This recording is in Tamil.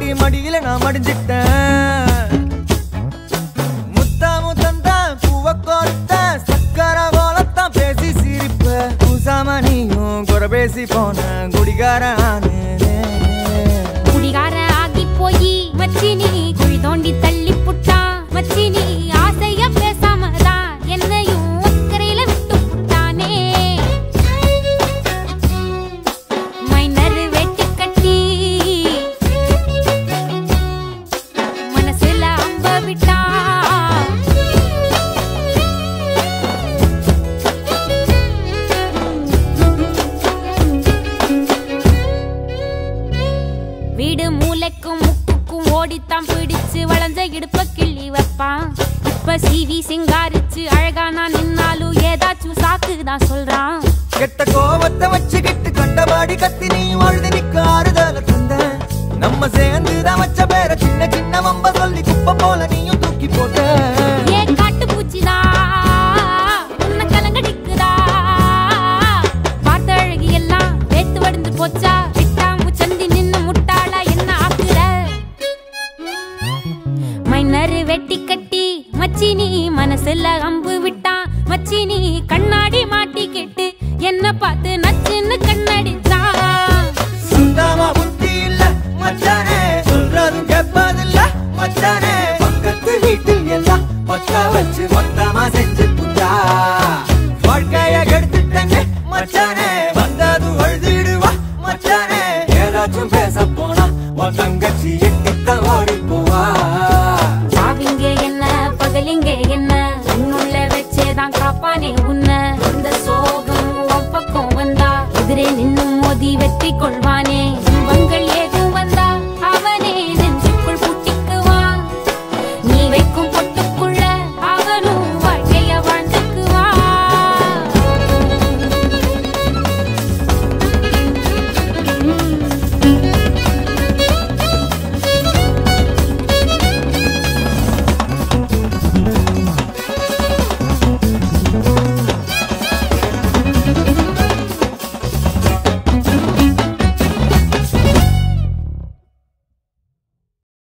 மடியில நான் மடிஞ்சிட்டேன் முத்தா முத்தந்தான் பூவ கோர்த்த சக்கர போலத்தான் பேசி சிரிப்ப பூசாம நீயும் குறை பேசி போன குடிகார குடிகார ஆகி போய் மச்சினி குழி தோண்டி தள்ளி புட்டான் மச்சினி ஆசைய பேசாம தான் என்னையும் அக்கறையில விட்டு புட்டானே மைனர் வெட்டி கட்டி மனசுல அம்ப விட்டான் வீடு மூளைக்கும் முக்குக்கும் ஓடித்தான் பிடிச்சு வளைஞ்ச இடுப்ப கிள்ளி வைப்பான் இப்ப சீவி சிங்காரிச்சு அழகா நான் நின்னாலும் ஏதாச்சும் சாக்கு தான் சொல்றான் கெட்ட கோவத்தை வச்சுக்கிட்டு கண்டபாடி கத்தி நீ வாழ்ந்து நிக்க ஆறுதல தந்த நம்ம சேர்ந்து தான் வச்ச பேர சின்ன சின்ன வம்ப சொல்லி குப்பை போல நீயும் தூக்கி போட்ட ஏ காட்டு பூச்சிதா உன்னை கலங்கடிக்குதா பார்த்த அழகி எல்லாம் வேத்து வடிந்து போச்சா விட்டாமு சந்தி நின்னு முட்டாளா என்ன ஆக்குற மைனரு வெட்டி கட்டி மச்சினி மனசுல அம்பு விட்டான் மச்சினி கண்ணாடி மாட்டிக்கிட்டு என்ன பார்த்து நச்சுன்னு கண்ணடிச்சான் சுத்தமா புத்தி இல்ல மச்சானே சொல்றதும் கேட்பதில்ல மச்சானே பக்கத்து வீட்டில் எல்லாம் பக்கா வச்சு மொத்தமா செஞ்சு புட்டா வாழ்க்கைய கெடுத்துட்டேங்க மச்சானே வந்தது அழுதிடுவா மச்சானே ஏதாச்சும் பேச போனா உன் தங்கச்சி எட்டித்தான் ஓடி போவா சாவிங்க என்ன பகலிங்க என்ன உன்னுள்ள வச்சேதான் காப்பானே உன்ன இந்த சோகம் உன் பக்கம் வந்தா எதிரே நின்னு மோதி வெற்றி கொள்வானே